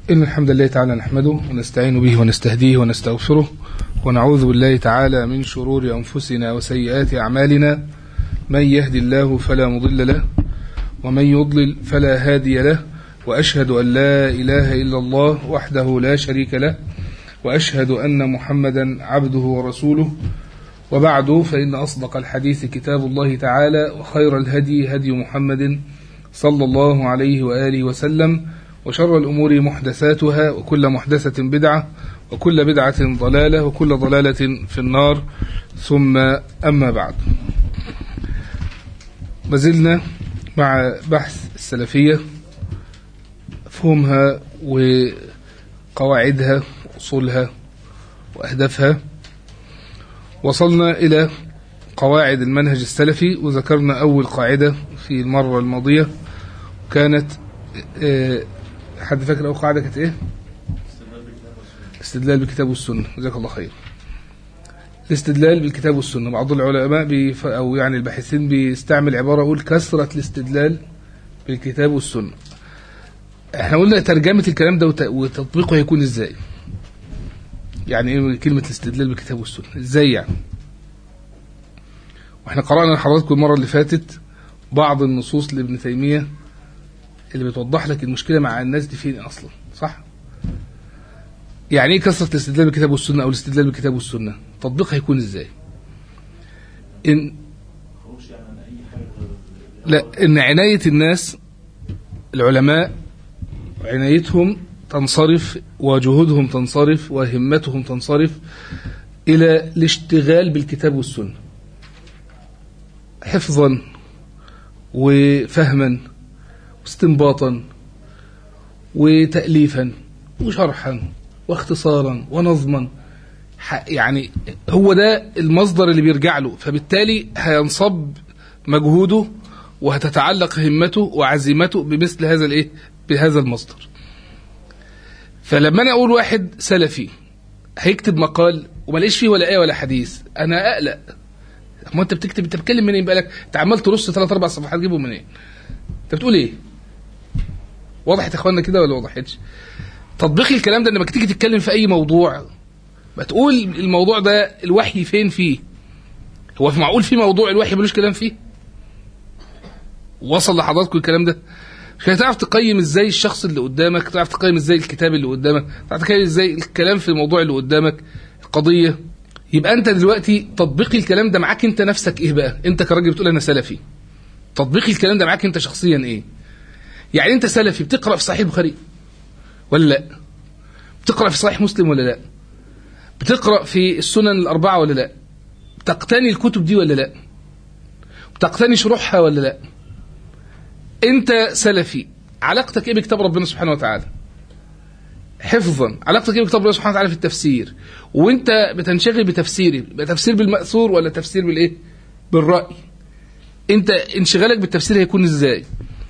إن الحمد لله تعالى نحمده ونستعين به ونستهديه ونستغفره ونعوذ بالله تعالى من شرور أنفسنا وسيئات أعمالنا من يهدي الله فلا مضل له ومن يضلل فلا هادي له وأشهد أن لا إله إلا الله وحده لا شريك له وأشهد أن محمدا عبده ورسوله وبعد فإن أصدق الحديث كتاب الله تعالى وخير الهدي هدي محمد صلى الله عليه وآله وسلم وشر الأمور محدثاتها وكل محدثة بدعة وكل بدعة ضلالة وكل ضلالة في النار ثم أما بعد ما زلنا مع بحث السلفية مفهومها وقواعدها وأصولها وأهدافها وصلنا إلى قواعد المنهج السلفي وذكرنا أول قاعدة في المرة الماضية كانت آه، حد فاكر أول قاعدة كانت إيه؟ استدلال بالكتاب والسنة جزاك الله خير الاستدلال بالكتاب والسنة بعض العلماء بيف... أو يعني الباحثين بيستعمل عبارة أقول كثرة الاستدلال بالكتاب والسنة احنا قلنا ترجمة الكلام ده وت... وتطبيقه هيكون ازاي يعني ايه كلمة الاستدلال بالكتاب والسنة ازاي يعني واحنا قرأنا لحضراتكم المرة اللي فاتت بعض النصوص لابن تيمية اللي بتوضح لك المشكلة مع الناس دي فين أصلا صح يعني ايه كثرة الاستدلال بالكتاب والسنة أو الاستدلال بالكتاب والسنة تطبيقها هيكون ازاي إن لا إن عناية الناس العلماء عنايتهم تنصرف وجهودهم تنصرف وهمتهم تنصرف إلى الاشتغال بالكتاب والسنة حفظا وفهما واستنباطا وتأليفا وشرحا واختصارا ونظما يعني هو ده المصدر اللي بيرجع له فبالتالي هينصب مجهوده وهتتعلق همته وعزيمته بمثل هذا الايه بهذا المصدر فلما انا اقول واحد سلفي هيكتب مقال وما لقيش فيه ولا ايه ولا حديث انا اقلق ما انت بتكتب انت بتتكلم منين بقالك انت عمال ترص ثلاث اربع صفحات تجيبهم منين انت بتقول ايه وضحت يا اخوانا كده ولا وضحتش تطبيق الكلام ده انك تيجي تتكلم في اي موضوع ما تقول الموضوع ده الوحي فين فيه هو في معقول في موضوع الوحي ملوش كلام فيه وصل لحضراتكم الكلام ده مش هتعرف تقيم ازاي الشخص اللي قدامك تعرف تقيم ازاي الكتاب اللي قدامك تعرف تقيم ازاي الكلام في الموضوع اللي قدامك القضيه يبقى انت دلوقتي تطبيق الكلام ده معاك انت نفسك ايه بقى انت كراجل بتقول انا سلفي تطبيق الكلام ده معاك انت شخصيا ايه يعني انت سلفي بتقرا في صحيح البخاري ولا لا بتقرا في صحيح مسلم ولا لا بتقرا في السنن الاربعه ولا لا بتقتني الكتب دي ولا لا بتقتني شروحها ولا لا انت سلفي علاقتك ايه بكتاب ربنا سبحانه وتعالى حفظا علاقتك ايه بكتاب ربنا سبحانه وتعالى في التفسير وانت بتنشغل بتفسيره يبقى تفسير بالمأثور ولا تفسير بالايه بالرأي انت انشغالك بالتفسير هيكون ازاي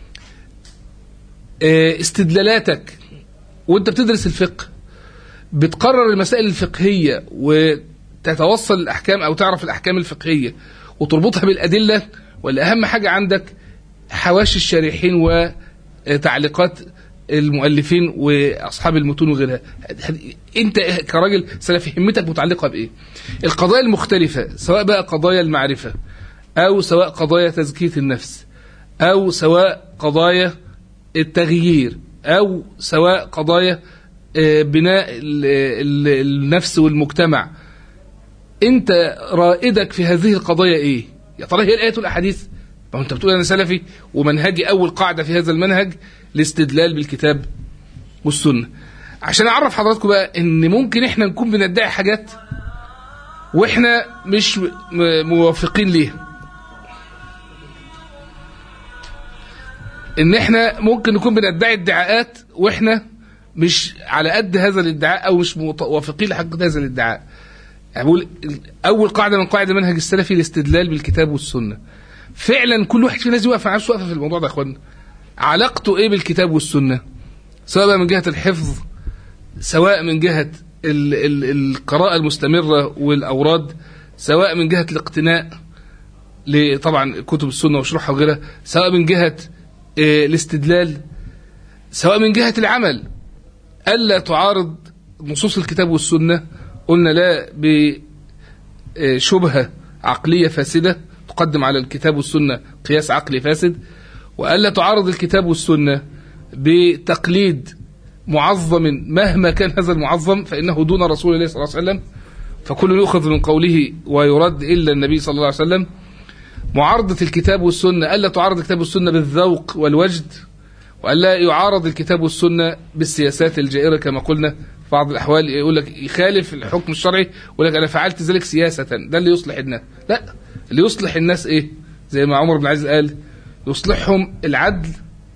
اه استدلالاتك وانت بتدرس الفقه بتقرر المسائل الفقهية وتتوصل الأحكام أو تعرف الأحكام الفقهية وتربطها بالأدلة ولا أهم حاجة عندك حواشي الشارحين وتعليقات المؤلفين واصحاب المتون وغيرها انت كراجل سلفي همتك متعلقه بايه القضايا المختلفه سواء بقى قضايا المعرفه او سواء قضايا تزكيه النفس او سواء قضايا التغيير او سواء قضايا بناء النفس والمجتمع انت رائدك في هذه القضايا ايه يا ترى هي الايات والاحاديث ما انت بتقول انا سلفي ومنهجي اول قاعده في هذا المنهج الاستدلال بالكتاب والسنه عشان اعرف حضراتكم بقى ان ممكن احنا نكون بندعي حاجات واحنا مش موافقين ليها ان احنا ممكن نكون بندعي ادعاءات واحنا مش على قد هذا الادعاء او مش موافقين لحقيقه هذا الادعاء يعني بقول اول قاعده من قواعد المنهج السلفي الاستدلال بالكتاب والسنه فعلا كل واحد فينا لازم يقف مع نفسه واقفه في الموضوع ده يا اخوانا علاقته ايه بالكتاب والسنه سواء بقى من جهه الحفظ سواء من جهه ال ال القراءه المستمره والاوراد سواء من جهه الاقتناء طبعا كتب السنه وشروحها وغيرها سواء من جهه الاستدلال سواء من جهه العمل ألا تعارض نصوص الكتاب والسنة قلنا لا بشبهة عقلية فاسدة تقدم على الكتاب والسنة قياس عقلي فاسد وألا تعارض الكتاب والسنة بتقليد معظم مهما كان هذا المعظم فإنه دون رسول الله صلى الله عليه وسلم فكل يؤخذ من قوله ويرد إلا النبي صلى الله عليه وسلم معارضة الكتاب والسنة ألا تعارض الكتاب والسنة بالذوق والوجد وألا يعارض الكتاب والسنة بالسياسات الجائرة كما قلنا في بعض الأحوال يقول لك يخالف الحكم الشرعي يقول لك أنا فعلت ذلك سياسة ده اللي يصلح الناس لا اللي يصلح الناس إيه زي ما عمر بن عزيز قال يصلحهم العدل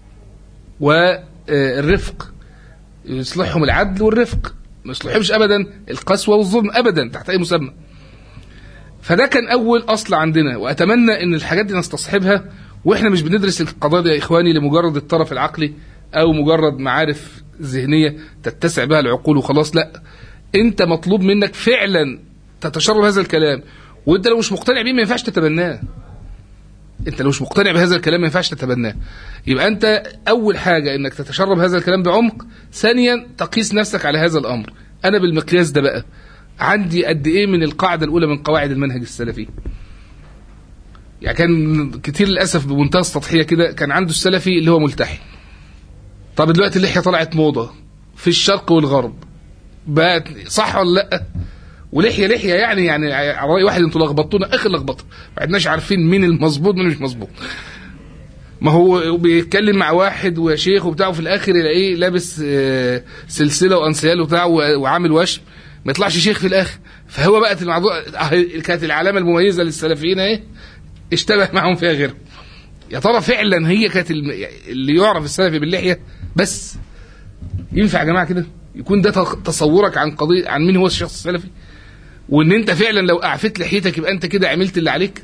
والرفق يصلحهم العدل والرفق ما يصلحهمش أبدا القسوة والظلم أبدا تحت أي مسمى فده كان أول أصل عندنا وأتمنى أن الحاجات دي نستصحبها وإحنا مش بندرس القضايا دي يا إخواني لمجرد الطرف العقلي أو مجرد معارف ذهنية تتسع بها العقول وخلاص لا أنت مطلوب منك فعلا تتشرب هذا الكلام وأنت لو مش مقتنع بيه ما ينفعش تتبناه انت لو مش مقتنع بهذا الكلام ما ينفعش تتبناه يبقى انت اول حاجه انك تتشرب هذا الكلام بعمق ثانيا تقيس نفسك على هذا الامر انا بالمقياس ده بقى عندي قد ايه من القاعده الاولى من قواعد المنهج السلفي يعني كان كتير للاسف بمنتهى السطحيه كده كان عنده السلفي اللي هو ملتحي طب دلوقتي اللحيه طلعت موضه في الشرق والغرب بقت صح ولا لا ولحيه لحيه يعني يعني على راي واحد انتوا لخبطونا اخر لخبطه ما عدناش عارفين مين المظبوط مين مش مظبوط ما هو بيتكلم مع واحد وشيخ وبتاع وفي الاخر يلاقيه لابس آه، سلسله وانسيال وبتاع وعامل وشم ما يطلعش شيخ في الاخر فهو بقت الموضوع كانت العلامه المميزه للسلفيين ايه اشتبه معهم فيها غيرهم يا ترى فعلا هي كانت الم- اللي يعرف السلفي باللحيه بس ينفع يا جماعه كده يكون ده تصورك عن قضيه عن مين هو الشخص السلفي وان انت فعلا لو اعفيت لحيتك يبقى انت كده عملت اللي عليك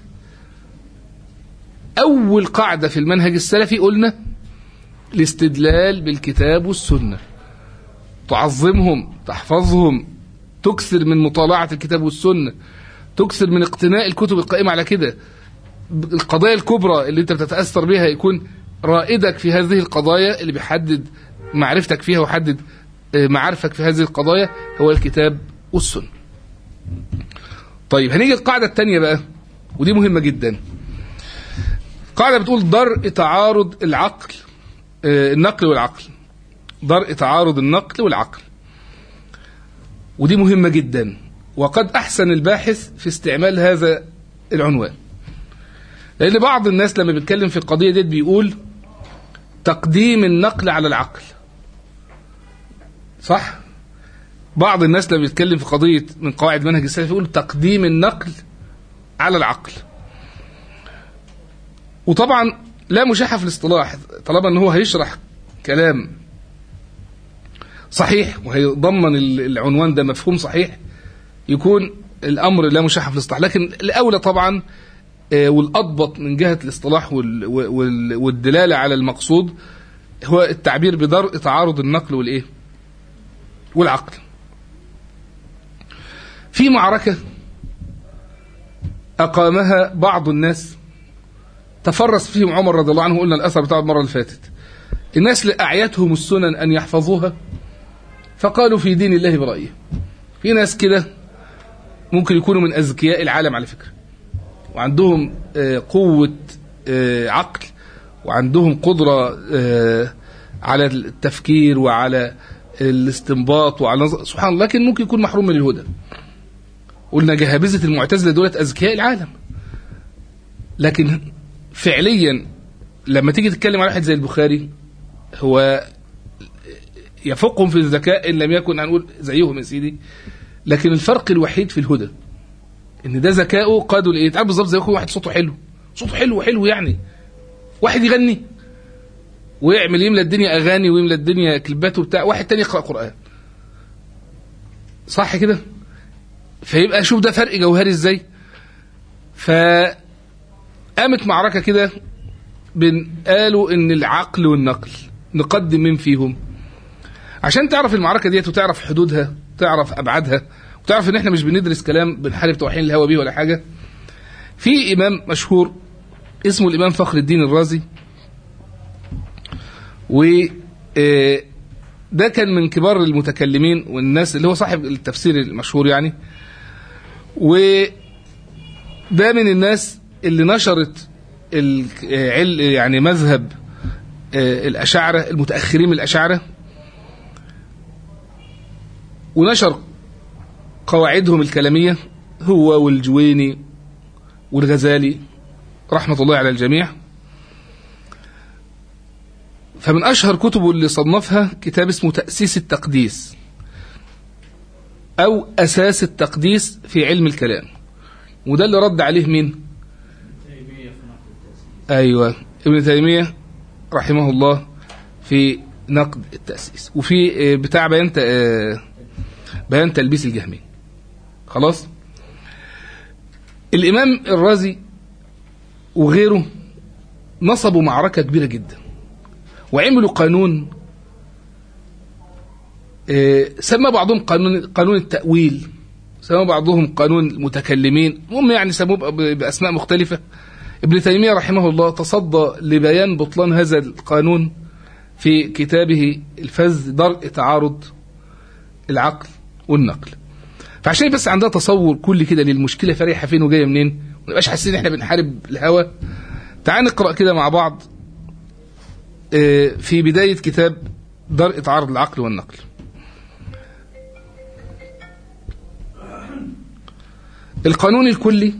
اول قاعده في المنهج السلفي قلنا الاستدلال بالكتاب والسنه تعظمهم تحفظهم تكثر من مطالعه الكتاب والسنه تكثر من اقتناء الكتب القائمه على كده القضايا الكبرى اللي انت بتتاثر بها يكون رائدك في هذه القضايا اللي بيحدد معرفتك فيها ويحدد آه، معارفك في هذه القضايا هو الكتاب والسنه طيب هنيجي القاعدة الثانية بقى ودي مهمة جدا قاعدة بتقول درء تعارض العقل آه، النقل والعقل درء تعارض النقل والعقل ودي مهمة جدا وقد أحسن الباحث في استعمال هذا العنوان لأن بعض الناس لما بيتكلم في القضية دي بيقول تقديم النقل على العقل صح؟ بعض الناس لما بيتكلم في قضية من قواعد منهج السلف يقول تقديم النقل على العقل وطبعا لا مشاحة في الاصطلاح طالما ان هو هيشرح كلام صحيح وهيضمن ال- العنوان ده مفهوم صحيح يكون الامر لا مشاحة في الاصطلاح لكن الاولى طبعا آه، والاضبط من جهة الاصطلاح وال- وال- والدلالة على المقصود هو التعبير بدرء تعارض النقل والايه والعقل في معركة أقامها بعض الناس تفرس فيهم عمر رضي الله عنه قلنا الأثر بتاع المرة اللي فاتت الناس لأعيتهم السنن أن يحفظوها فقالوا في دين الله برأيه في ناس كده ممكن يكونوا من أذكياء العالم على فكرة وعندهم آه، قوة آه، عقل وعندهم قدرة آه، على التفكير وعلى الاستنباط وعلى سبحان الله لكن ممكن يكون محروم من الهدى قلنا جهابذة المعتزلة دولت أذكياء العالم لكن فعليا لما تيجي تتكلم على واحد زي البخاري هو يفوقهم في الذكاء إن لم يكن هنقول زيهم يا سيدي لكن الفرق الوحيد في الهدى ان ده ذكائه قادوا لايه تعرف بالظبط زي يكون واحد صوته حلو صوته حلو حلو يعني واحد يغني ويعمل يملى الدنيا اغاني ويملى الدنيا كليبات وبتاع واحد تاني يقرا قران صح كده فيبقى شوف ده فرق جوهري ازاي فقامت معركه كده بين قالوا ان العقل والنقل نقدم مين فيهم عشان تعرف المعركه ديت وتعرف حدودها تعرف ابعادها وتعرف ان احنا مش بندرس كلام بنحارب توحين الهوى بيه ولا حاجه في امام مشهور اسمه الامام فخر الدين الرازي و آه، ده كان من كبار المتكلمين والناس اللي هو صاحب التفسير المشهور يعني وده من الناس اللي نشرت العل يعني مذهب آه، الأشاعرة المتأخرين من الأشاعرة ونشر قواعدهم الكلامية هو والجويني والغزالي رحمة الله على الجميع فمن أشهر كتبه اللي صنفها كتاب اسمه تأسيس التقديس أو أساس التقديس في علم الكلام وده اللي رد عليه مين أيوة ابن تيمية رحمه الله في نقد التأسيس وفي آه، بتاع بيان ت- آه، بيان تلبيس الجهمي خلاص الإمام الرازي وغيره نصبوا معركة كبيرة جدا وعملوا قانون آه، سمى بعضهم قانون قانون التأويل سمى بعضهم قانون المتكلمين هم يعني سموه ب- بأسماء مختلفة ابن تيمية رحمه الله تصدى لبيان بطلان هذا القانون في كتابه الفز درء تعارض العقل والنقل فعشان بس عندها تصور كل كده للمشكلة فريحة فين وجاية منين ما نبقاش حاسين ان احنا بنحارب الهوى تعال نقرأ كده مع بعض آه، في بداية كتاب درء تعارض العقل والنقل القانون الكلي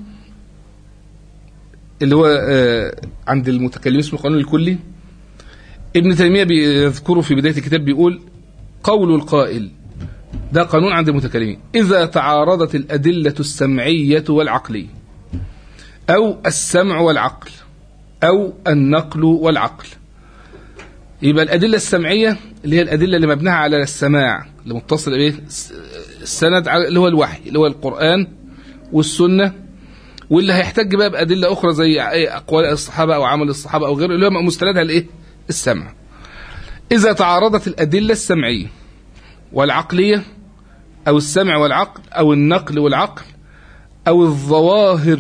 اللي هو آه، عند المتكلمين اسمه القانون الكلي ابن تيمية بيذكره في بداية الكتاب بيقول قول القائل ده قانون عند المتكلمين إذا تعارضت الأدلة السمعية والعقلية أو السمع والعقل أو النقل والعقل يبقى الأدلة السمعية اللي هي الأدلة اللي مبناها على السماع اللي متصل بإيه السند على- اللي هو الوحي اللي هو القرآن والسنة واللي هيحتج بقى بأدلة أخرى زي إيه أقوال الصحابة أو عمل الصحابة أو غيره اللي هو مستندها الإيه السمع إذا تعارضت الأدلة السمعية والعقلية أو السمع والعقل أو النقل والعقل أو الظواهر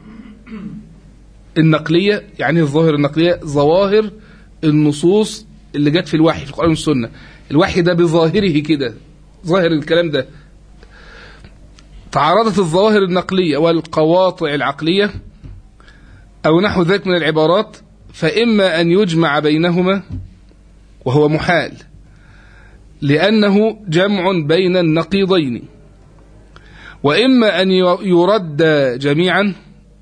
النقلية يعني إيه الظواهر النقلية ظواهر النصوص اللي جت في الوحي في القرآن والسنة الوحي ده بظاهره كده ظاهر الكلام ده تعارضت الظواهر النقلية والقواطع العقلية أو نحو ذلك من العبارات فإما أن يجمع بينهما وهو محال لأنه جمع بين النقيضين وإما أن يرد جميعا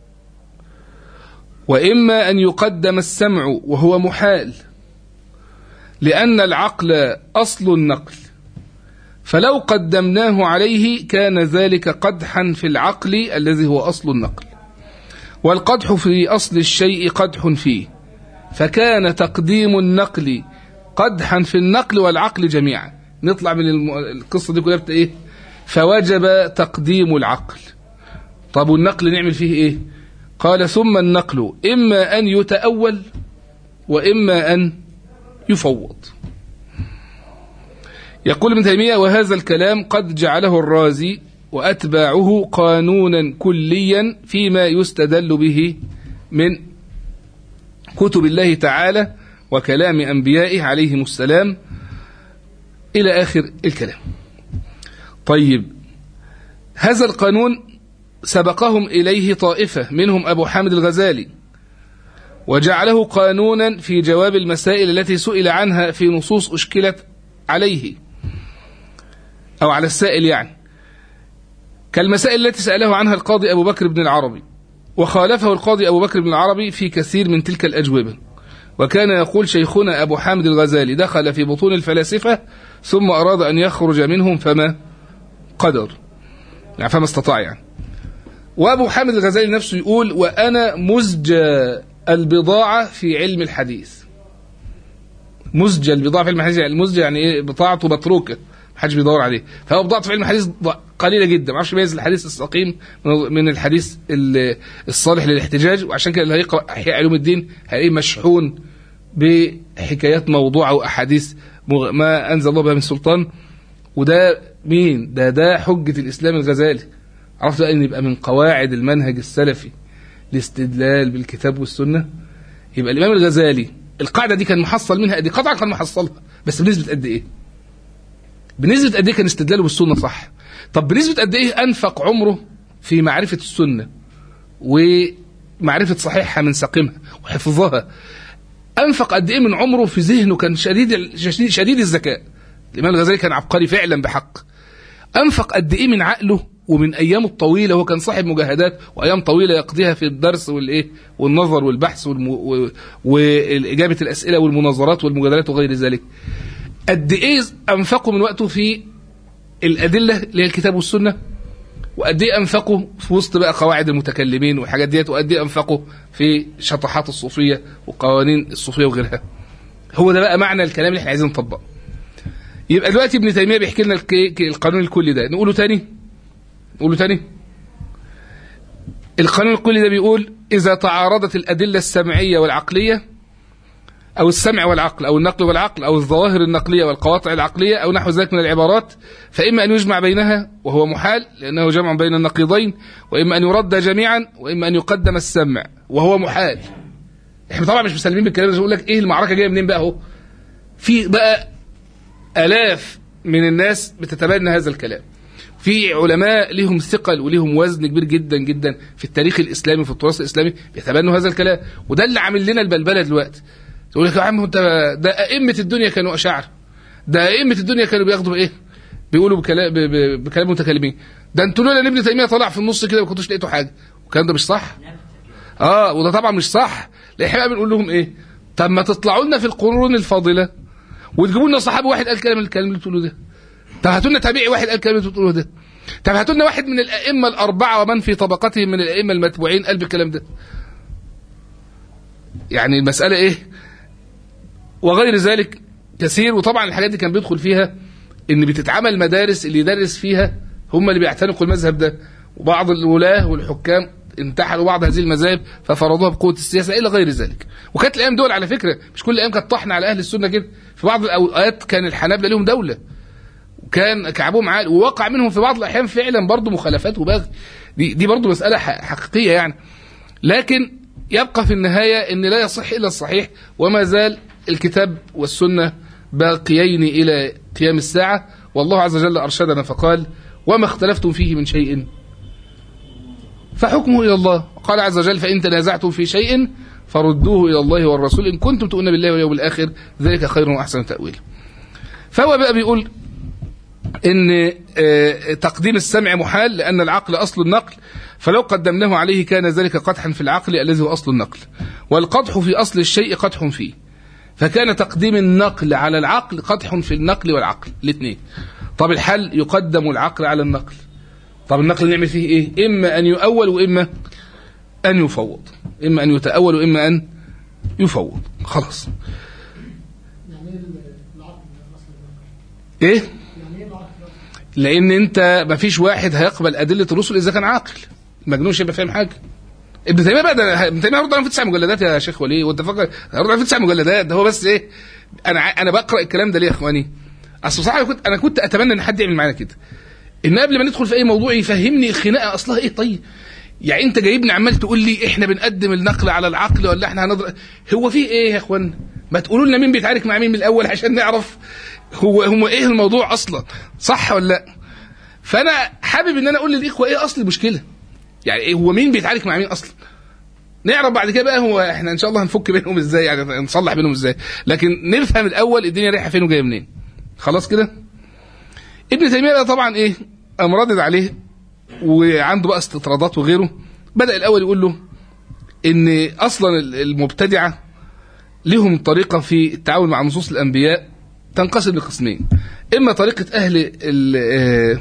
وإما أن يقدم السمع وهو محال لأن العقل أصل النقل فلو قدمناه عليه كان ذلك قدحا في العقل الذي هو أصل النقل والقدح في أصل الشيء قدح فيه فكان تقديم النقل قدحا في النقل والعقل جميعا نطلع من الم... القصة دي كلها بتا إيه فوجب تقديم العقل طب والنقل نعمل فيه إيه قال ثم النقل إما أن يتأول وإما أن يفوض يقول ابن تيمية وهذا الكلام قد جعله الرازي وأتباعه قانونا كليا فيما يستدل به من كتب الله تعالى وكلام أنبيائه عليهم السلام إلى آخر الكلام طيب هذا القانون سبقهم إليه طائفة منهم أبو حامد الغزالي وجعله قانونا في جواب المسائل التي سئل عنها في نصوص أشكلت عليه أو على السائل يعني كالمسائل التي سأله عنها القاضي أبو بكر بن العربي وخالفه القاضي أبو بكر بن العربي في كثير من تلك الأجوبة وكان يقول شيخنا أبو حامد الغزالي دخل في بطون الفلاسفة ثم أراد أن يخرج منهم فما قدر يعني فما استطاع يعني وأبو حامد الغزالي نفسه يقول وأنا مزج البضاعة في علم الحديث مزج البضاعة في علم الحديث يعني المزج يعني إيه بضاعته متروكة محدش بيدور عليه فهو بضاعته في علم الحديث قليلة جدا ما عرفش يميز الحديث السقيم من الحديث الصالح للاحتجاج وعشان كده اللي هيقرأ أحياء علوم الدين هيلاقيه مشحون بحكايات موضوعة وأحاديث ما أنزل الله بها من سلطان وده مين ده ده حجة الإسلام الغزالي عرفت بقى ان يبقى من قواعد المنهج السلفي الاستدلال بالكتاب والسنة يبقى الإمام الغزالي القاعدة دي كان محصل منها دي قطعا كان محصلها بس بنسبة قد إيه بنسبه قد ايه كان استدلاله بالسنه صح طب بنسبه قد ايه انفق عمره في معرفه السنه ومعرفه صحيحها من سقمها وحفظها انفق قد ايه من عمره في ذهنه كان شديد شديد, شديد الذكاء الامام الغزالي كان عبقري فعلا بحق انفق قد ايه من عقله ومن ايامه الطويله هو كان صاحب مجاهدات وايام طويله يقضيها في الدرس والايه والنظر والبحث والم... و... واجابه الاسئله والمناظرات والمجادلات وغير ذلك قد ايه انفقوا من وقته في الادله اللي هي الكتاب والسنه وقد ايه انفقوا في وسط بقى قواعد المتكلمين والحاجات ديت وقد ايه انفقوا في شطحات الصوفيه وقوانين الصوفيه وغيرها هو ده بقى معنى الكلام اللي احنا عايزين نطبقه يبقى دلوقتي ابن تيميه بيحكي لنا الك- القانون الكلي ده نقوله تاني نقوله تاني القانون الكلي ده بيقول اذا تعارضت الادله السمعيه والعقليه او السمع والعقل او النقل والعقل او الظواهر النقليه والقواطع العقليه او نحو ذلك من العبارات فاما ان يجمع بينها وهو محال لانه جمع بين النقيضين واما ان يرد جميعا واما ان يقدم السمع وهو محال احنا طبعا مش مسلمين بالكلام ده بقول لك ايه المعركه جايه منين بقى اهو في بقى الاف من الناس بتتبنى هذا الكلام في علماء لهم ثقل ولهم وزن كبير جدا جدا في التاريخ الاسلامي في التراث الاسلامي بيتبنوا هذا الكلام وده اللي عامل لنا البلبله دلوقتي تقول لك يا عم انت ده ائمه الدنيا كانوا اشاعره ده ائمه الدنيا كانوا بياخدوا ايه بيقولوا بكلام ب- ب- بكلام متكلمين ده انتوا لولا ان ابن تيميه طلع في النص كده ما كنتوش لقيتوا حاجه والكلام ده مش صح اه وده طبعا مش صح لا احنا بقى بنقول لهم ايه طب ما تطلعوا لنا في القرون الفاضله وتجيبوا لنا صحابي واحد قال كلام الكلام اللي بتقولوه ده طب هاتوا لنا تابعي واحد قال الكلام اللي بتقولوه ده طب هاتوا لنا واحد من الائمه الاربعه ومن في طبقتهم من الائمه المتبوعين قال بالكلام ده يعني المساله ايه وغير ذلك كثير وطبعا الحاجات دي كان بيدخل فيها ان بتتعمل مدارس اللي يدرس فيها هم اللي بيعتنقوا المذهب ده وبعض الولاه والحكام انتحلوا بعض هذه المذاهب ففرضوها بقوه السياسه الى غير ذلك وكانت الايام دول على فكره مش كل الايام كانت طحن على اهل السنه كده في بعض الاوقات كان الحنابله لهم دوله وكان كعبهم عالي ووقع منهم في بعض الاحيان فعلا برضه مخالفات وبغي دي دي برضه مساله ح- حقيقيه يعني لكن يبقى في النهايه ان لا يصح الا الصحيح وما زال الكتاب والسنه باقيين الى قيام الساعه والله عز وجل ارشدنا فقال وما اختلفتم فيه من شيء فحكمه الى الله قال عز وجل فان تنازعتم في شيء فردوه الى الله والرسول ان كنتم تؤمنون بالله واليوم الاخر ذلك خير واحسن تاويلا فهو بقى بيقول ان آه، تقديم السمع محال لان العقل اصل النقل فلو قدمناه عليه كان ذلك قدحا في العقل الذي هو اصل النقل والقدح في اصل الشيء قدح فيه فكان تقديم النقل على العقل قدح في النقل والعقل الاثنين طب الحل يقدم العقل على النقل طب النقل نعمل فيه ايه اما ان يؤول واما ان يفوض اما ان يتاول واما ان يفوض خلاص يعني ايه العقل ده اصل النقل؟ ايه يعني ايه العقل ده؟ لان انت ما فيش واحد هيقبل ادله الرسل اذا كان عاقل المجنون مش هيبقى فاهم حاجه ابن تيميه بقى ده ابن تيميه هيرد عليهم في تسع مجلدات يا شيخ وليه وانت فاكر هيرد عليهم في تسع مجلدات ده هو بس ايه انا ع- انا بقرا الكلام ده ليه يا اخواني اصل صراحه كنت انا كنت اتمنى ان حد يعمل معانا كده ان قبل ما ندخل في اي موضوع يفهمني الخناقه اصلها ايه طيب يعني انت جايبني عمال تقول لي احنا بنقدم النقل على العقل ولا احنا هنضرب هو في ايه يا اخوان ما تقولوا لنا مين بيتعارك مع مين من الاول عشان نعرف هو هو ايه الموضوع اصلا صح ولا لا فانا حابب ان انا اقول للاخوه ايه اصل المشكله يعني ايه هو مين بيتعارك مع مين اصلا نعرف بعد كده بقى هو احنا ان شاء الله هنفك بينهم ازاي يعني نصلح بينهم ازاي لكن نفهم الاول الدنيا رايحه فين وجايه منين خلاص كده ابن تيميه بقى طبعا ايه قام رادد عليه وعنده بقى استطرادات وغيره بدا الاول يقول له ان اصلا المبتدعه لهم طريقه في التعامل مع نصوص الانبياء تنقسم لقسمين اما طريقه اهل ال- آه،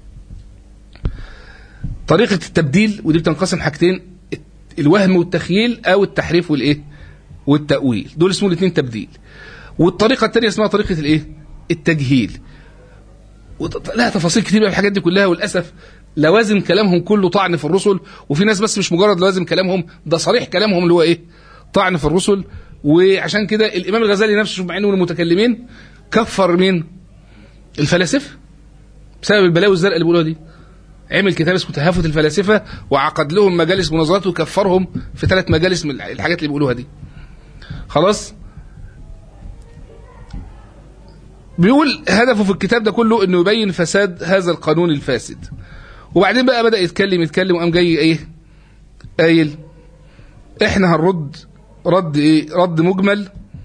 طريقه التبديل ودي بتنقسم حاجتين الوهم والتخييل او التحريف والايه والتاويل دول اسمهم الاثنين تبديل والطريقه الثانيه اسمها طريقه الايه التجهيل وط- لها تفاصيل كتير بقى في الحاجات دي كلها وللاسف لوازم كلامهم كله طعن في الرسل وفي ناس بس مش مجرد لوازم كلامهم ده صريح كلامهم اللي هو ايه طعن في الرسل وعشان كده الامام الغزالي نفسه شوف مع انه من المتكلمين كفر مين الفلاسفه بسبب البلاوي الزرقاء اللي بيقولوها دي عمل كتاب اسمه تهافت الفلاسفه وعقد لهم مجالس مناظرات وكفرهم في ثلاث مجالس من الحاجات اللي بيقولوها دي خلاص بيقول هدفه في الكتاب ده كله انه يبين فساد هذا القانون الفاسد وبعدين بقى بدأ يتكلم يتكلم وقام جاي ايه قايل احنا هنرد رد ايه رد مجمل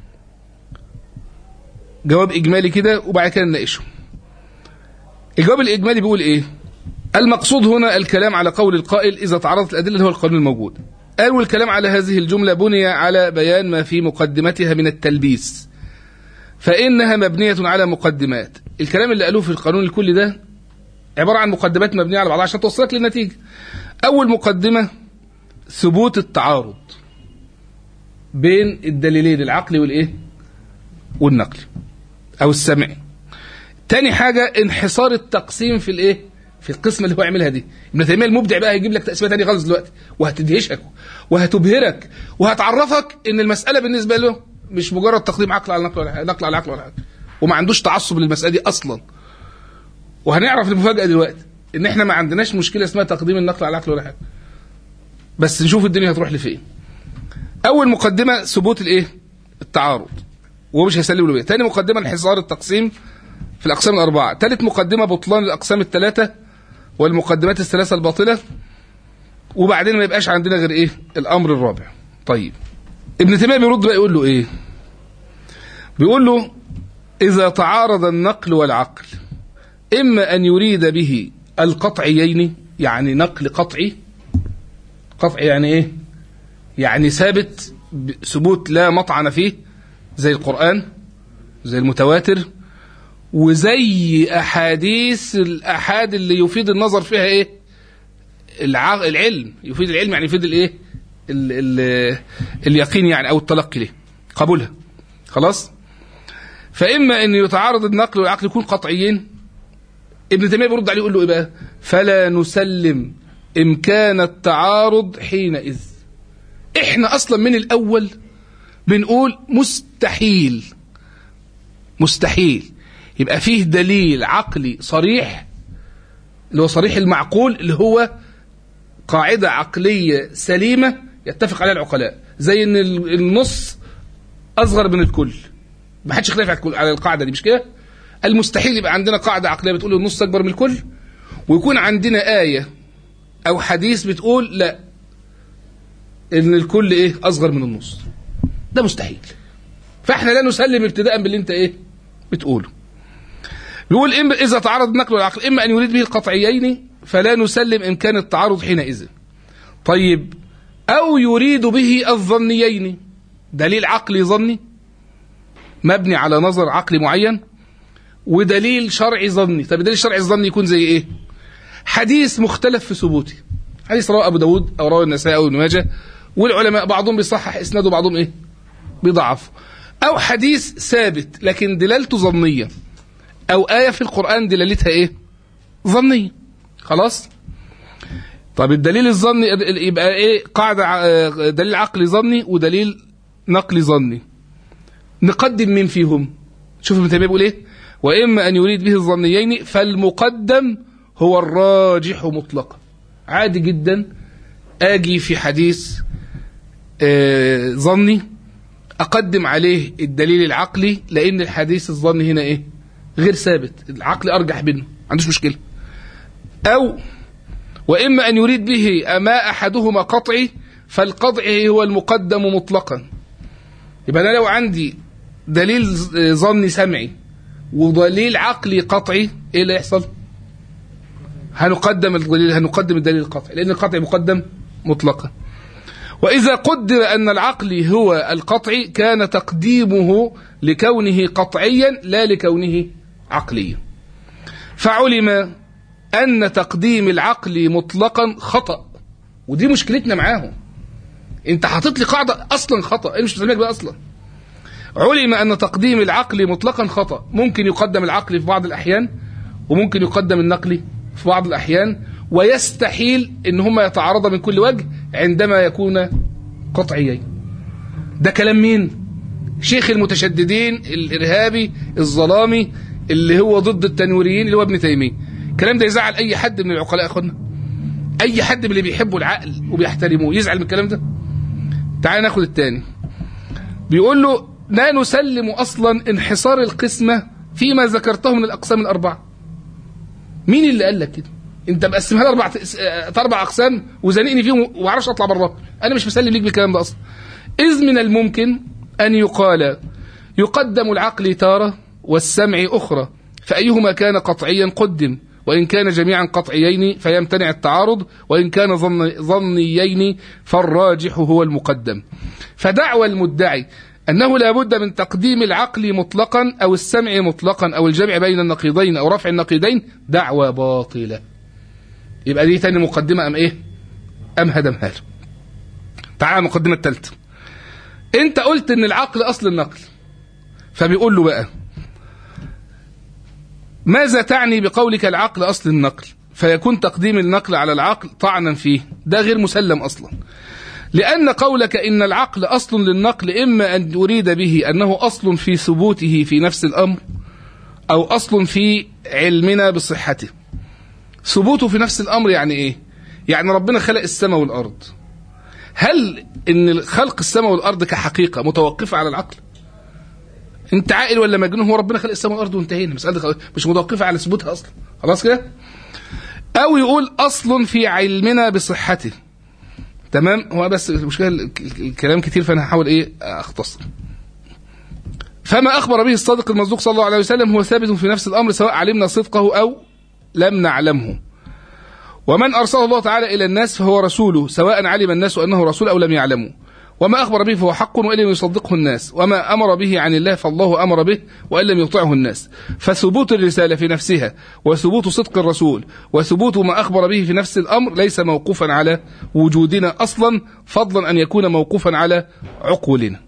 جواب اجمالي كده وبعد كده نناقشه الجواب الاجمالي بيقول ايه المقصود هنا الكلام على قول القائل اذا تعرضت الادله اللي هو القانون الموجود قال والكلام على هذه الجمله بني على بيان ما في مقدمتها من التلبيس فانها مبنيه على مقدمات الكلام اللي قالوه في القانون الكلي ده عباره عن مقدمات مبنيه على بعضها عشان توصلك للنتيجه اول مقدمه ثبوت التعارض بين الدليلين العقلي والايه والنقلي او السمعي تاني حاجه انحصار التقسيم في الايه في القسمه اللي هو يعملها دي ابن تيميه المبدع بقى هيجيب لك تقسيمه ثانيه خالص دلوقتي وهتدهشك وهتبهرك وهتعرفك ان المساله بالنسبه له مش مجرد تقديم عقل على نقل ولا حاجه نقل على عقل ولا حاجه وما عندوش تعصب للمساله دي اصلا وهنعرف المفاجاه دلوقتي ان احنا ما عندناش مشكله اسمها تقديم النقل على العقل ولا حاجه بس نشوف الدنيا هتروح لفين اول مقدمه ثبوت الايه التعارض وهو مش هيسلم له بيها تاني مقدمه انحصار التقسيم في الاقسام الاربعه ثالث مقدمه بطلان الاقسام الثلاثه والمقدمات الثلاثه الباطله وبعدين ما يبقاش عندنا غير ايه الامر الرابع طيب ابن تيميه بيرد بقى يقول له ايه بيقول له اذا تعارض النقل والعقل اما ان يريد به القطعيين يعني نقل قطعي قطعي يعني ايه يعني ثابت ثبوت لا مطعن فيه زي القرآن زي المتواتر وزي أحاديث الأحاد اللي يفيد النظر فيها إيه الع... العلم يفيد العلم يعني يفيد الإيه ال... ال... اليقين يعني أو التلقي له قبولها خلاص فإما أن يتعارض النقل والعقل يكون قطعيين ابن تيمية بيرد عليه يقول له إيه بقى فلا نسلم إمكان التعارض حينئذ إحنا أصلا من الأول بنقول مستحيل مستحيل يبقى فيه دليل عقلي صريح اللي هو صريح المعقول اللي هو قاعدة عقلية سليمة يتفق عليها العقلاء زي ان النص اصغر من الكل ما حدش يختلف على الكل- على القاعدة دي مش كده المستحيل يبقى عندنا قاعدة عقلية بتقول النص اكبر من الكل ويكون عندنا آية او حديث بتقول لا ان الكل ايه اصغر من النص ده مستحيل فاحنا لا نسلم ابتداء باللي انت ايه بتقوله بيقول إما اذا تعارض النقل والعقل اما ان يريد به القطعيين فلا نسلم امكان التعارض حينئذ طيب او يريد به الظنيين دليل عقلي ظني مبني على نظر عقلي معين ودليل شرعي ظني طب الدليل الشرعي الظني يكون زي ايه حديث مختلف في ثبوته حديث رواه ابو داود او رواه النسائي او ابن ماجه والعلماء بعضهم بيصحح اسناده بعضهم ايه بيضعف او حديث ثابت لكن دلالته ظنيه او ايه في القران دلالتها ايه ظنيه خلاص طب الدليل الظني يبقى ايه قاعده ع- دليل عقلي ظني ودليل نقلي ظني نقدم مين فيهم شوف ابن تيميه بيقول ايه واما ان يريد به الظنيين فالمقدم هو الراجح مطلقا عادي جدا اجي في حديث آه، ظني اقدم عليه الدليل العقلي لان الحديث الظني هنا ايه غير ثابت العقل ارجح منه ما عندوش مشكله او واما ان يريد به ما احدهما قطعي فالقطعي هو المقدم مطلقا يبقى انا لو عندي دليل ز- ظني سمعي ودليل عقلي قطعي ايه اللي يحصل هنقدم الدليل هنقدم الدليل القطعي لان القطعي مقدم مطلقا وإذا قدر أن العقل هو القطعي كان تقديمه لكونه قطعيا لا لكونه عقليا فعلم أن تقديم العقل مطلقا خطأ ودي مشكلتنا معاهم انت حاطط لي قاعدة أصلا خطأ ايه مش مسميك بقى أصلا علم أن تقديم العقل مطلقا خطأ ممكن يقدم العقل في بعض الأحيان وممكن يقدم النقل في بعض الأحيان ويستحيل ان هما يتعارضا من كل وجه عندما يكون قطعيين ده كلام مين شيخ المتشددين الارهابي الظلامي اللي هو ضد التنويريين اللي هو ابن تيميه الكلام ده يزعل اي حد من العقلاء يا اخوانا اي حد من اللي بيحبوا العقل وبيحترموه يزعل من الكلام ده تعال ناخد التاني بيقول له لا نسلم اصلا انحصار القسمه فيما ذكرته من الأقسام الأربعة مين اللي قال لك كده انت مقسمها لي اربع اربع اقسام وزنقني فيهم وما اعرفش اطلع بره انا مش مسلم ليك بالكلام ده اصلا اذ من الممكن ان يقال يقدم العقل تاره والسمع اخرى فايهما كان قطعيا قدم وان كان جميعا قطعيين فيمتنع التعارض وان كان ظن ظنيين فالراجح هو المقدم فدعوى المدعي أنه لا بد من تقديم العقل مطلقا أو السمع مطلقا أو الجمع بين النقيضين أو رفع النقيضين دعوى باطلة يبقى دي تاني مقدمة أم إيه أم هدمها له تعالى المقدمة الثالثة أنت قلت إن العقل أصل النقل فبيقول له بقى ماذا تعني بقولك العقل أصل النقل فيكون تقديم النقل على العقل طعنا فيه ده غير مسلم أصلا لأن قولك إن العقل أصل للنقل إما أن يريد به أنه أصل في ثبوته في نفس الأمر أو أصل في علمنا بصحته ثبوته في نفس الأمر يعني إيه؟ يعني ربنا خلق السماء والأرض هل إن خلق السماء والأرض كحقيقة متوقفة على العقل؟ أنت عاقل ولا مجنون هو ربنا خلق السماء والأرض وانتهينا مسألة مش متوقفة على ثبوتها أصلا خلاص كده؟ أو يقول أصل في علمنا بصحته تمام هو بس المشكله الكلام كتير فانا هحاول ايه اختصر فما اخبر به الصادق المصدوق صلى الله عليه وسلم هو ثابت في نفس الامر سواء علمنا صدقه او لم نعلمه ومن ارسله الله تعالى الى الناس فهو رسوله سواء علم الناس انه رسول او لم يعلموا وما اخبر به فهو حق وان لم يصدقه الناس وما امر به عن الله فالله امر به وان لم يطعه الناس فثبوت الرساله في نفسها وثبوت صدق الرسول وثبوت ما اخبر به في نفس الامر ليس موقوفا على وجودنا اصلا فضلا ان يكون موقوفا على عقولنا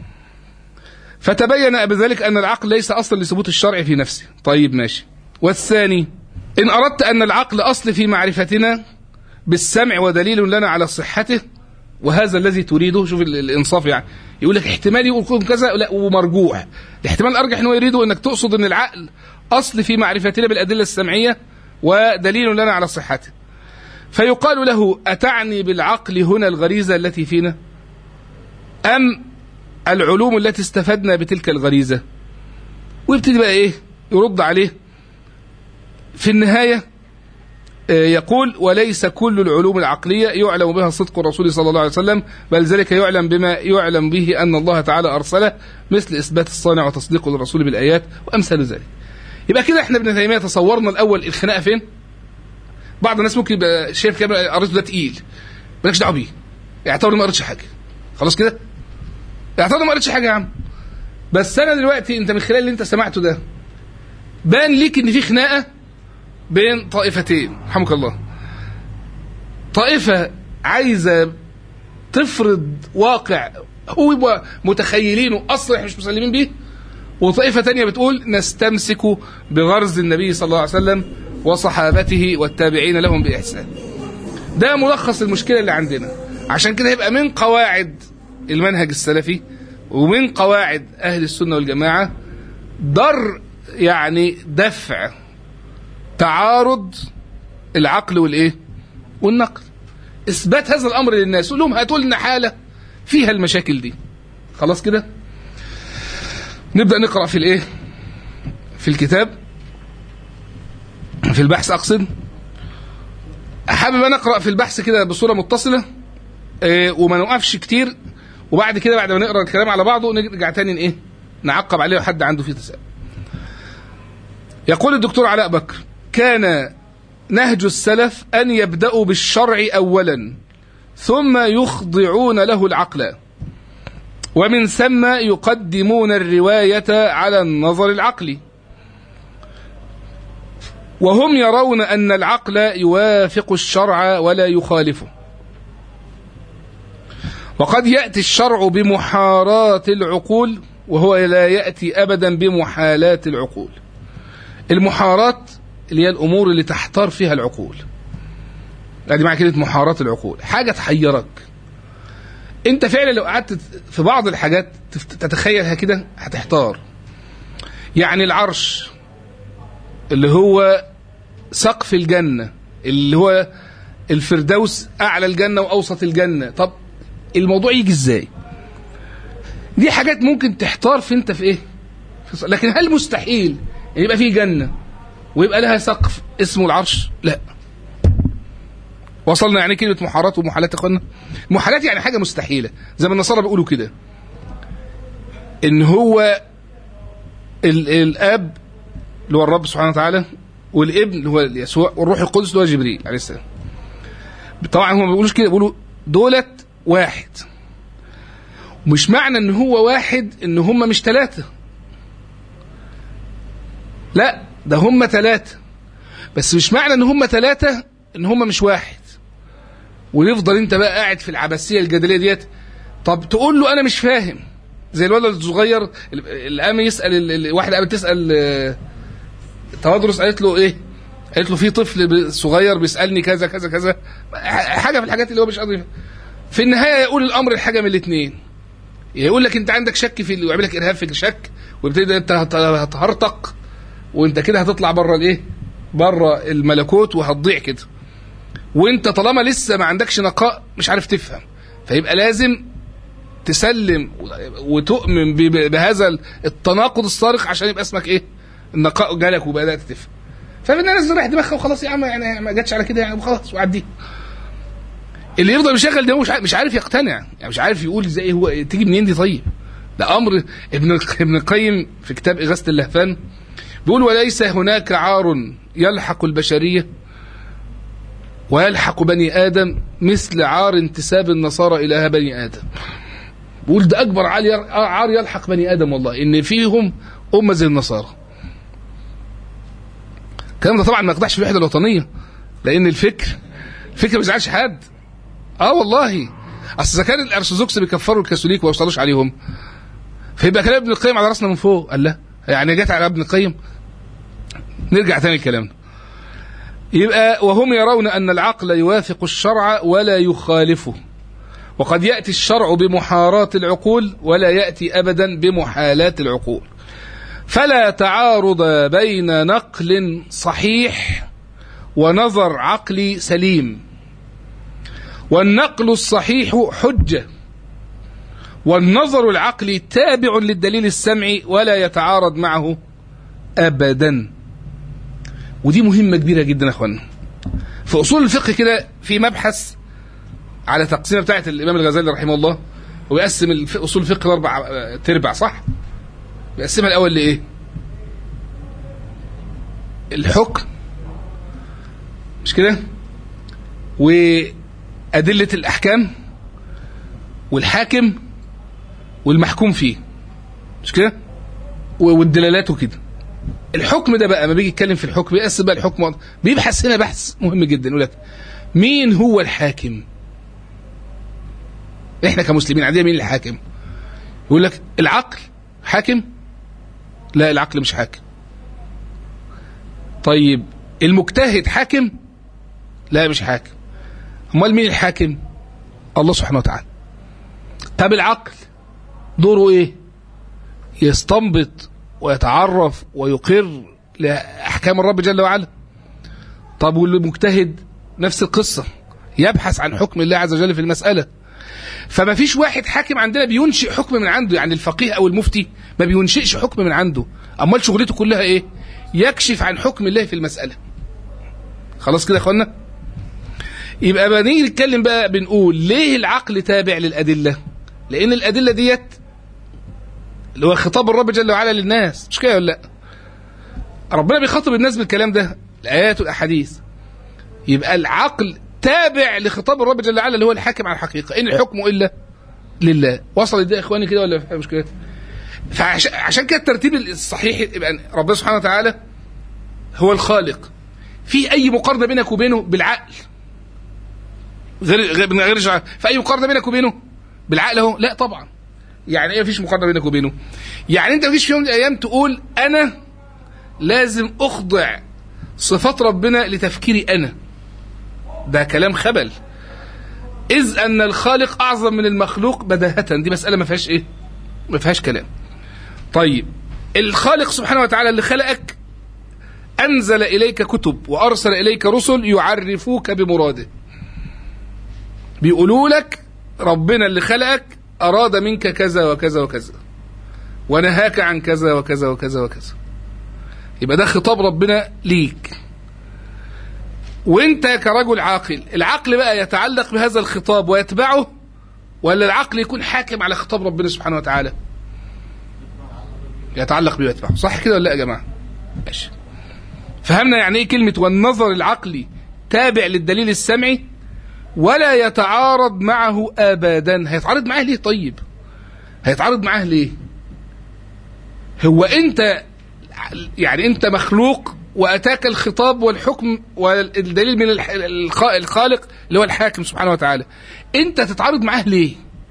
فتبين بذلك ان العقل ليس اصلا لثبوت الشرع في نفسه طيب ماشي والثاني ان اردت ان العقل اصل في معرفتنا بالسمع ودليل لنا على صحته وهذا الذي تريده شوف الانصاف يعني يقول لك احتمال يقول كذا لا ومرجوح الاحتمال الارجح انه يريده انك تقصد ان العقل اصل في معرفتنا بالادله السمعيه ودليل لنا على صحته فيقال له اتعني بالعقل هنا الغريزه التي فينا ام العلوم التي استفدنا بتلك الغريزه ويبتدي بقى ايه يرد عليه في النهايه يقول وليس كل العلوم العقلية يعلم بها صدق الرسول صلى الله عليه وسلم بل ذلك يعلم بما يعلم به أن الله تعالى أرسله مثل إثبات الصانع وتصديق الرسول بالآيات وأمثال ذلك يبقى كده احنا ابن تيمية تصورنا الأول الخناقة فين بعض الناس ممكن يبقى شايف كده قريته ده تقيل مالكش دعوه بيه اعتبر ما قريتش حاجة خلاص كده اعتبر ما قريتش حاجة يا عم بس أنا دلوقتي أنت من خلال اللي أنت سمعته ده بان ليك إن في خناقة بين طائفتين رحمك الله طائفة عايزة تفرض واقع هو متخيلينه أصلا مش مسلمين بيه وطائفة تانية بتقول نستمسك بغرز النبي صلى الله عليه وسلم وصحابته والتابعين لهم بإحسان ده ملخص المشكلة اللي عندنا عشان كده يبقى من قواعد المنهج السلفي ومن قواعد أهل السنة والجماعة در يعني دفع تعارض العقل والايه والنقل اثبات هذا الامر للناس قول لهم هاتوا لنا حاله فيها المشاكل دي خلاص كده نبدا نقرا في الايه في الكتاب في البحث اقصد حابب انا اقرا في البحث كده بصوره متصله إيه وما نوقفش كتير وبعد كده بعد ما نقرا الكلام على بعضه نرجع تاني ايه نعقب عليه حد عنده فيه تساؤل يقول الدكتور علاء بكر كان نهج السلف أن يبدأوا بالشرع أولا ثم يخضعون له العقل ومن ثم يقدمون الرواية على النظر العقلي وهم يرون أن العقل يوافق الشرع ولا يخالفه وقد يأتي الشرع بمحارات العقول وهو لا يأتي أبدا بمحالات العقول المحارات اللي هي الامور اللي تحتار فيها العقول ادي معنى كلمه محارات العقول حاجه تحيرك انت فعلا لو قعدت في بعض الحاجات تتخيلها كده هتحتار يعني العرش اللي هو سقف الجنه اللي هو الفردوس اعلى الجنه واوسط الجنه طب الموضوع يجي ازاي دي حاجات ممكن تحتار في انت في ايه في لكن هل مستحيل يبقى في جنة ويبقى لها سقف اسمه العرش لا وصلنا يعني كلمة محارات ومحالات يا اخوانا محالات يعني حاجة مستحيلة زي ما النصارى بيقولوا كده ان هو ال الاب اللي هو الرب سبحانه وتعالى والابن اللي هو يسوع والروح القدس اللي هو جبريل عليه السلام طبعا هم ما بيقولوش كده بيقولوا دولت واحد مش معنى ان هو واحد ان هم مش ثلاثة لا ده هم ثلاثة بس مش معنى ان هم ثلاثة ان هم مش واحد ويفضل انت بقى قاعد في العبثية الجدلية ديت طب تقول له انا مش فاهم زي الولد الصغير اللي قام يسأل ال- ال- واحدة قامت تسأل آه، توادرس قالت له ايه قالت له في طفل ب- صغير بيسألني كذا كذا كذا ح- حاجة في الحاجات اللي هو مش قادر يفهم. في النهاية يقول الامر الحاجة من الاثنين يقول لك انت عندك شك في ويعمل لك ارهاب في الشك ويبتدي انت هت- هتهرطق وانت كده هتطلع بره الايه بره الملكوت وهتضيع كده وانت طالما لسه ما عندكش نقاء مش عارف تفهم فيبقى لازم تسلم وتؤمن ب- بهذا التناقض الصارخ عشان يبقى اسمك ايه النقاء جالك وبدات تفهم ففي الناس رايح دماغها وخلاص يا عم يعني ما جاتش على كده يعني وخلاص وعديه اللي يفضل يشغل دماغه مش عارف- مش عارف يقتنع يعني مش عارف يقول ازاي هو تيجي منين دي طيب ده امر ابن ابن القيم في كتاب اغاثه اللهفان بيقول وليس هناك عار يلحق البشريه ويلحق بني ادم مثل عار انتساب النصارى الى بني ادم بيقول ده اكبر عار عار يلحق بني ادم والله ان فيهم امه زي النصارى الكلام ده طبعا ما يقدحش في الوحده الوطنيه لان الفكر الفكر ما بيزعلش حد اه والله اصل اذا كان الارثوذكس بيكفروا الكاثوليك وما يوصلوش عليهم فيبقى كلام ابن القيم على راسنا من فوق قال لا يعني جت على ابن القيم نرجع تاني لكلامنا يبقى وهم يرون ان العقل يوافق الشرع ولا يخالفه وقد ياتي الشرع بمحارات العقول ولا ياتي ابدا بمحالات العقول فلا تعارض بين نقل صحيح ونظر عقلي سليم والنقل الصحيح حجه والنظر العقلي تابع للدليل السمعي ولا يتعارض معه ابدا ودي مهمه كبيره جدا يا اخوانا في اصول الفقه كده في مبحث على تقسيمه بتاعه الامام الغزالي رحمه الله ويقسم الف- اصول الفقه لاربع آه، تربع صح بيقسمها الاول لايه الحكم مش كده وادله الاحكام والحاكم والمحكوم فيه مش كده و- والدلالات وكده الحكم ده بقى ما بيجي يتكلم في الحكم بيقسم بقى الحكم بيبحث هنا بحث مهم جدا يقول لك مين هو الحاكم احنا كمسلمين عندنا مين الحاكم يقول لك العقل حاكم لا العقل مش حاكم طيب المجتهد حاكم لا مش حاكم امال مين الحاكم الله سبحانه وتعالى طب العقل دوره ايه يستنبط ويتعرف ويقر لاحكام الرب جل وعلا طب والمجتهد نفس القصه يبحث عن حكم الله عز وجل في المساله فما فيش واحد حاكم عندنا بينشئ حكم من عنده يعني الفقيه او المفتي ما بينشئش حكم من عنده امال شغلته كلها ايه يكشف عن حكم الله في المساله خلاص كده يا اخوانا يبقى بقى نيجي نتكلم بقى بنقول ليه العقل تابع للادله لان الادله ديت اللي هو خطاب الرب جل وعلا للناس مش كده ولا لا ربنا بيخاطب الناس بالكلام ده الايات والاحاديث يبقى العقل تابع لخطاب الرب جل وعلا اللي هو الحاكم على الحقيقه ان الحكم الا لله وصل ده يا اخواني كده ولا في مشكله فعشان كده الترتيب الصحيح يبقى ربنا سبحانه وتعالى هو الخالق في اي مقارنه بينك وبينه بالعقل غير غير من غير شعر. في اي مقارنه بينك وبينه بالعقل اهو لا طبعا يعني ايه مفيش مقارنه بينك وبينه يعني انت مفيش في يوم من الايام تقول انا لازم اخضع صفات ربنا لتفكيري انا ده كلام خبل اذ ان الخالق اعظم من المخلوق بداهه دي مساله ما فيهاش ايه ما فيهاش كلام طيب الخالق سبحانه وتعالى اللي خلقك انزل اليك كتب وارسل اليك رسل يعرفوك بمراده بيقولوا لك ربنا اللي خلقك اراد منك كذا وكذا وكذا ونهاك عن كذا وكذا وكذا وكذا يبقى ده خطاب ربنا ليك وانت كرجل عاقل العقل بقى يتعلق بهذا الخطاب ويتبعه ولا العقل يكون حاكم على خطاب ربنا سبحانه وتعالى يتعلق بيه ويتبعه صح كده ولا لا يا جماعه ماشي فهمنا يعني ايه كلمه والنظر العقلي تابع للدليل السمعي ولا يتعارض معه ابدا هيتعارض معاه ليه طيب هيتعارض معاه ليه هو انت يعني انت مخلوق واتاك الخطاب والحكم والدليل من الح- الخ- الخالق اللي هو الحاكم سبحانه وتعالى انت تتعارض معاه ليه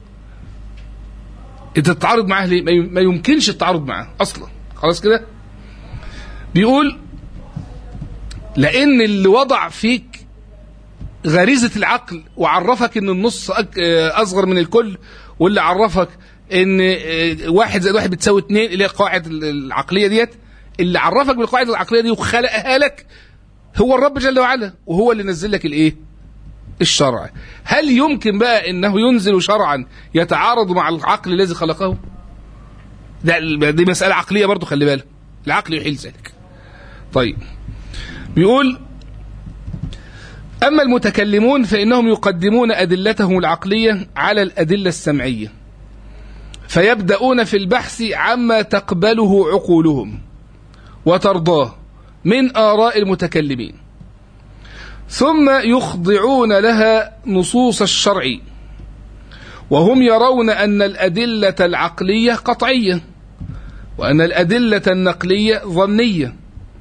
انت تتعارض معاه ليه ما ي- ما يمكنش التعارض معاه اصلا خلاص كده بيقول لان اللي وضع فيك غريزة العقل وعرفك ان النص أك- آه، اصغر من الكل واللي عرفك ان آه، واحد زائد واحد بتساوي اتنين اللي هي القواعد العقلية ديت اللي عرفك بالقواعد العقلية دي وخلقها لك هو الرب جل وعلا وهو اللي نزل لك الايه الشرع هل يمكن بقى انه ينزل شرعا يتعارض مع العقل الذي خلقه ده دي مسألة عقلية برضو خلي بالك العقل يحيل ذلك طيب بيقول أما المتكلمون فإنهم يقدمون أدلتهم العقلية على الأدلة السمعية فيبدأون في البحث عما تقبله عقولهم وترضاه من آراء المتكلمين ثم يخضعون لها نصوص الشرع وهم يرون أن الأدلة العقلية قطعية وأن الأدلة النقلية ظنية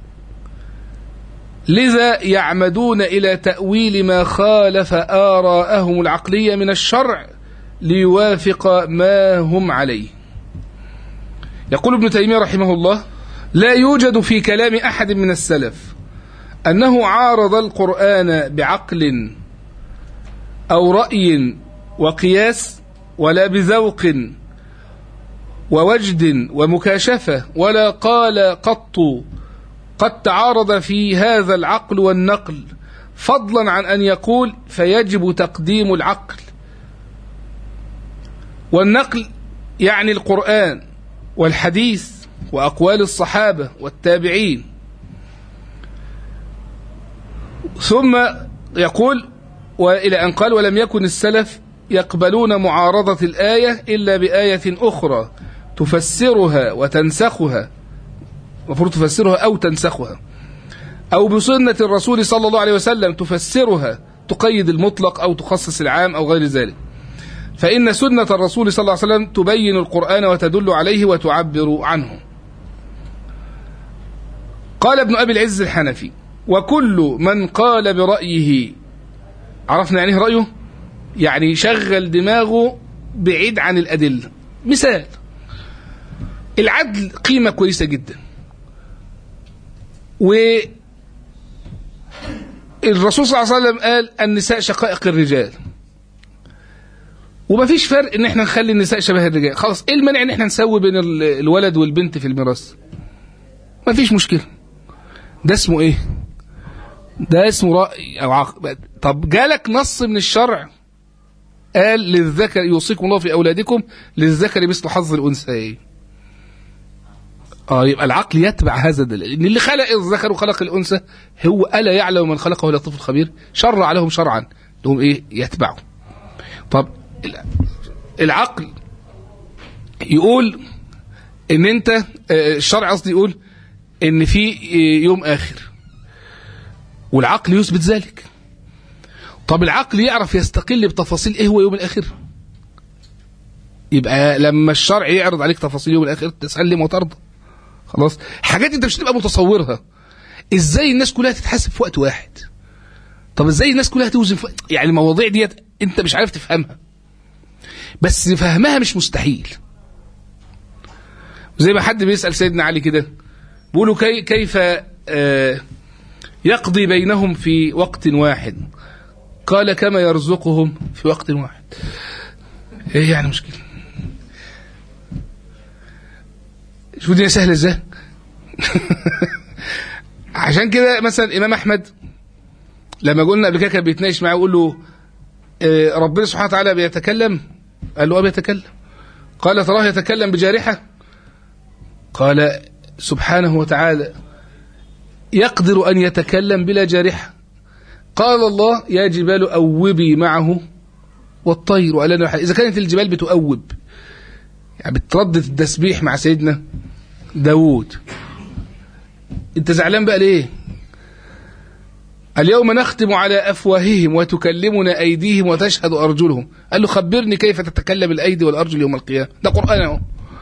لذا يعمدون إلى تأويل ما خالف آراءهم العقلية من الشرع ليوافق ما هم عليه يقول ابن تيمية رحمه الله لا يوجد في كلام أحد من السلف أنه عارض القرآن بعقل أو رأي وقياس ولا بذوق ووجد ومكاشفة ولا قال قط قد تعارض في هذا العقل والنقل فضلا عن أن يقول فيجب تقديم العقل والنقل يعني القرآن والحديث وأقوال الصحابة والتابعين ثم يقول وإلى أن قال ولم يكن السلف يقبلون معارضة الآية إلا بآية أخرى تفسرها وتنسخها المفروض تفسرها أو تنسخها أو بسنة الرسول صلى الله عليه وسلم تفسرها تقيد المطلق أو تخصص العام أو غير ذلك فإن سنة الرسول صلى الله عليه وسلم تبين القرآن وتدل عليه وتعبر عنه قال ابن أبي العز الحنفي وكل من قال برأيه عرفنا يعني إيه رأيه يعني شغل دماغه بعيد عن الأدلة مثال العدل قيمة كويسة جدا و الرسول صلى الله عليه وسلم قال النساء شقائق الرجال ومفيش فرق ان احنا نخلي النساء شبه الرجال خلاص ايه المانع ان احنا نسوي بين ال- الولد والبنت في الميراث مفيش مشكله ده اسمه ايه ده اسمه رأي او عقل طب جالك نص من الشرع قال للذكر يوصيكم الله في اولادكم للذكر مثل حظ الانثيين اه يبقى العقل يتبع هذا الدليل ان اللي خلق الذكر وخلق الانثى هو الا يعلم من خلقه الا الطفل الخبير شرع لهم شرعا لهم ايه يتبعوا طب ال- العقل يقول ان انت آه، الشرع قصدي يقول ان في آه، يوم اخر والعقل يثبت ذلك طب العقل يعرف يستقل بتفاصيل ايه هو يوم الاخر يبقى لما الشرع يعرض عليك تفاصيل يوم الاخر تسلم وترضى خلاص حاجات انت مش هتبقى متصورها ازاي الناس كلها تتحاسب في وقت واحد طب ازاي الناس كلها توزن في وقت يعني المواضيع ديت انت مش عارف تفهمها بس فهمها مش مستحيل زي ما حد بيسأل سيدنا علي كده بيقولوا كي كيف آه يقضي بينهم في وقت واحد قال كما يرزقهم في وقت واحد ايه يعني مشكلة شوف الدنيا سهلة ازاي عشان كده مثلا الامام احمد لما قلنا قبل كده كان بيتناقش معاه ويقول له آه، ربنا سبحانه وتعالى بيتكلم قال له اه بيتكلم قال تراه يتكلم بجارحة قال سبحانه وتعالى يقدر أن يتكلم بلا جارحة قال الله يا جبال أوبي معه والطير وقال لنا إذا كانت الجبال بتؤوب يعني بتردد التسبيح مع سيدنا داوود انت زعلان بقى ليه اليوم نختم على أفواههم وتكلمنا أيديهم وتشهد أرجلهم قال له خبرني كيف تتكلم الأيدي والأرجل يوم القيامة ده قرآن اهو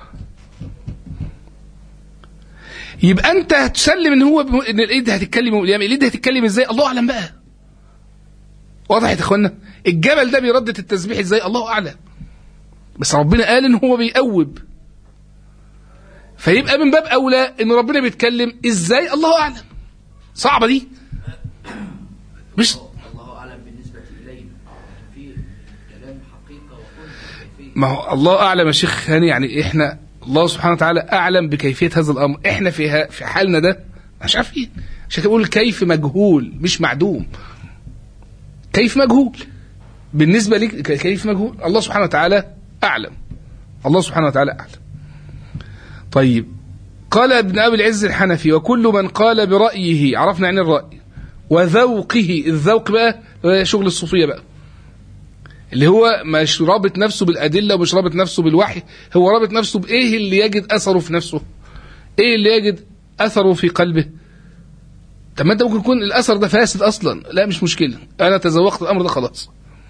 يبقى انت هتسلم ان هو ان الايد هتتكلم يوم القيامه الايد هتتكلم ازاي الله اعلم بقى وضحت يا اخوانا الجبل ده بيردد التسبيح ازاي الله اعلم بس ربنا قال ان هو بيقوب فيبقى من باب اولى ان ربنا بيتكلم ازاي الله اعلم صعبه دي مش الله اعلم بالنسبه الينا في كلام حقيقه وكل كيفيه ما هو الله اعلم يا شيخ هاني يعني احنا الله سبحانه وتعالى اعلم بكيفيه هذا الامر احنا في ها في حالنا ده مش عارفين عشان كده بقول كيف مجهول مش معدوم كيف مجهول بالنسبه لك ك- كيف مجهول الله سبحانه وتعالى اعلم الله سبحانه وتعالى اعلم طيب قال ابن ابي العز الحنفي وكل من قال برايه عرفنا يعني الراي وذوقه الذوق بقى هو شغل الصوفيه بقى اللي هو مش رابط نفسه بالأدلة ومش رابط نفسه بالوحي هو رابط نفسه بإيه اللي يجد أثره في نفسه إيه اللي يجد أثره في قلبه طب ما أنت ممكن يكون الأثر ده فاسد أصلا لا مش مشكلة أنا تذوقت الأمر ده خلاص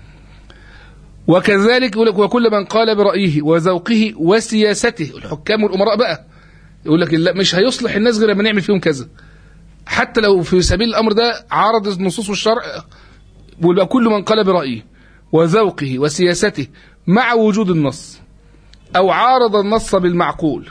وكذلك يقول لك وكل من قال برأيه وذوقه وسياسته الحكام والأمراء بقى يقول لك لا مش هيصلح الناس غير لما نعمل فيهم كذا حتى لو في سبيل الأمر ده عارض نصوص الشرع ويبقى كل من قال برأيه وذوقه وسياسته مع وجود النص أو عارض النص بالمعقول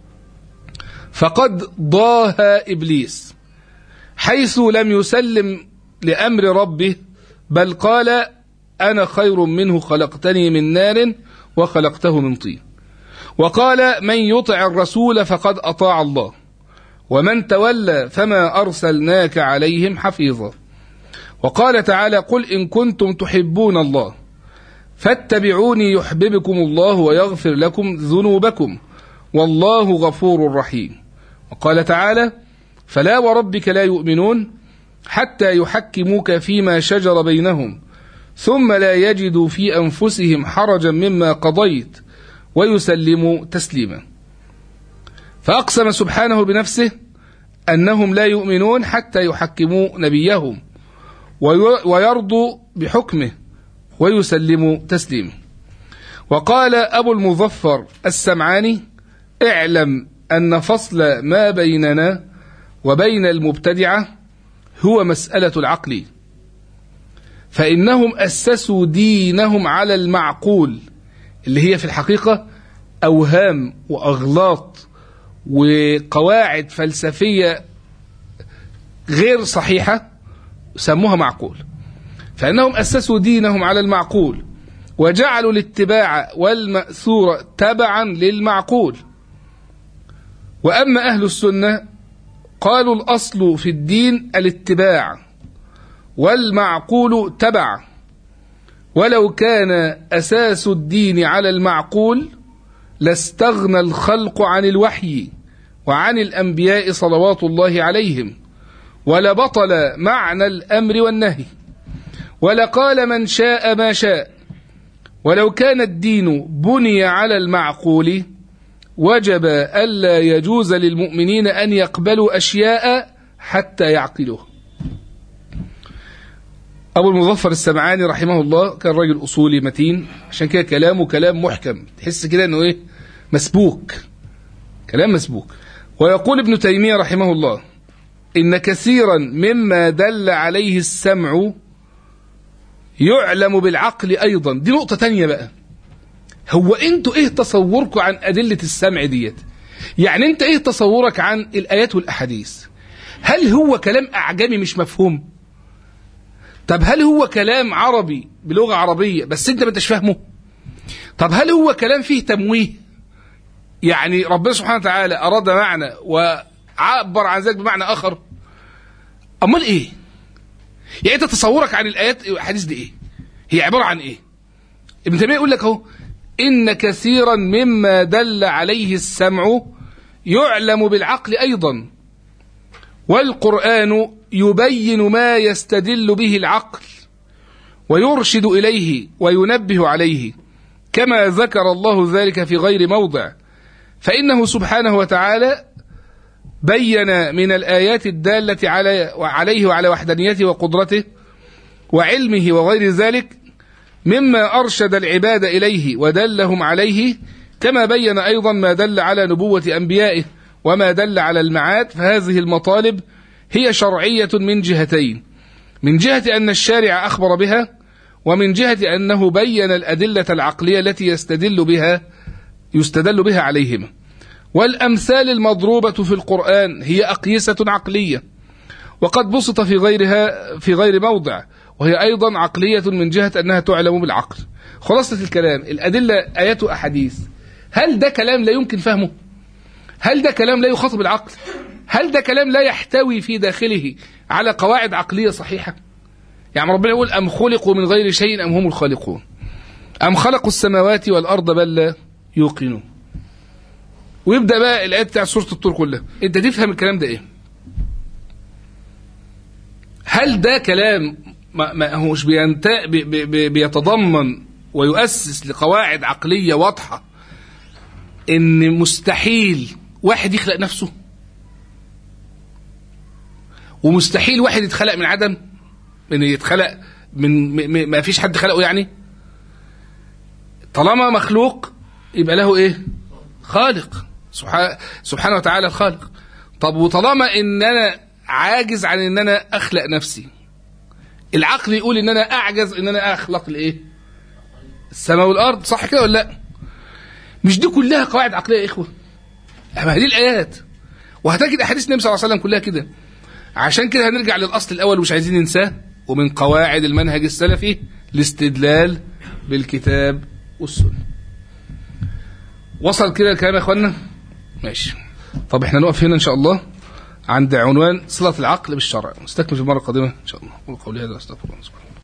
فقد ضاها إبليس حيث لم يسلم لأمر ربه بل قال أنا خير منه خلقتني من نار وخلقته من طين وقال من يطع الرسول فقد أطاع الله ومن تولى فما أرسلناك عليهم حفيظا وقال تعالى قل إن كنتم تحبون الله فاتبعوني يحببكم الله ويغفر لكم ذنوبكم والله غفور رحيم وقال تعالى فلا وربك لا يؤمنون حتى يحكموك فيما شجر بينهم ثم لا يجدوا في أنفسهم حرجا مما قضيت ويسلموا تسليما فأقسم سبحانه بنفسه أنهم لا يؤمنون حتى يحكموا نبيهم ويرضوا بحكمه ويسلموا تسليمه وقال أبو المظفر السمعاني اعلم أن فصل ما بيننا وبين المبتدعة هو مسألة العقل فإنهم أسسوا دينهم على المعقول اللي هي في الحقيقة أوهام وأغلاط وقواعد فلسفية غير صحيحة سموها معقول فإنهم أسسوا دينهم على المعقول وجعلوا الاتباع والمأثور تبعا للمعقول وأما أهل السنة قالوا الأصل في الدين الاتباع والمعقول تبع ولو كان أساس الدين على المعقول لاستغنى الخلق عن الوحي وعن الأنبياء صلوات الله عليهم ولبطل معنى الأمر والنهي ولقال من شاء ما شاء ولو كان الدين بني على المعقول وجب ألا يجوز للمؤمنين أن يقبلوا أشياء حتى يعقلوها أبو المظفر السمعاني رحمه الله كان راجل أصولي متين عشان كده كلامه كلام محكم تحس كده أنه إيه مسبوك كلام مسبوك ويقول ابن تيمية رحمه الله إن كثيرا مما دل عليه السمع يعلم بالعقل أيضا دي نقطة تانية بقى هو انتوا ايه تصوركم عن أدلة السمع ديت يعني انت ايه تصورك عن الآيات والأحاديث هل هو كلام أعجمي مش مفهوم طب هل هو كلام عربي بلغة عربية بس انت ما انتش فاهمه طب هل هو كلام فيه تمويه يعني ربنا سبحانه وتعالى أراد معنى وعبر عن ذلك بمعنى آخر أمال إيه يعني أنت تصورك عن الآيات والأحاديث دي إيه هي عبارة عن إيه ابن تيمية يقول لك أهو إن كثيرا مما دل عليه السمع يعلم بالعقل أيضا والقرآن يبين ما يستدل به العقل ويرشد إليه وينبه عليه كما ذكر الله ذلك في غير موضع فإنه سبحانه وتعالى بين من الآيات الدالة على عليه وعلى وحدانيته وقدرته وعلمه وغير ذلك مما أرشد العباد إليه ودلهم عليه كما بين أيضا ما دل على نبوة أنبيائه وما دل على المعاد فهذه المطالب هي شرعية من جهتين من جهة أن الشارع أخبر بها ومن جهة أنه بين الأدلة العقلية التي يستدل بها يستدل بها عليهما والأمثال المضروبة في القرآن هي أقيسة عقلية وقد بسط في غيرها في غير موضع وهي أيضا عقلية من جهة أنها تعلم بالعقل خلاصة الكلام الأدلة آيات أحاديث هل ده كلام لا يمكن فهمه هل ده كلام لا يخاطب العقل هل ده كلام لا يحتوي في داخله على قواعد عقلية صحيحة يعني ربنا يقول أم خلقوا من غير شيء أم هم الخالقون أم خلقوا السماوات والأرض بل لا يوقنون ويبدأ بقى الآيات بتاع سورة الطور كلها أنت تفهم الكلام ده إيه هل ده كلام ما, ما هوش بينت... بي بي بيتضمن ويؤسس لقواعد عقلية واضحة إن مستحيل واحد يخلق نفسه ومستحيل واحد يتخلق من عدم من يتخلق من م- ما فيش حد خلقه يعني طالما مخلوق يبقى له ايه خالق سبحانه, سبحانه وتعالى الخالق طب وطالما ان انا عاجز عن ان انا اخلق نفسي العقل يقول ان انا اعجز ان انا اخلق الايه السماء والارض صح كده ولا لا مش دي كلها قواعد عقليه يا اخوه ما هذه الايات وهتجد احاديث النبي صلى الله عليه وسلم كلها كده عشان كده هنرجع للاصل الاول مش عايزين ننساه ومن قواعد المنهج السلفي الاستدلال بالكتاب والسنه وصل كده الكلام يا اخوانا ماشي طب احنا نقف هنا ان شاء الله عند عنوان صله العقل بالشرع نستكمل في المره القادمه ان شاء الله قولوا قولي هذا استغفر الله سبحانه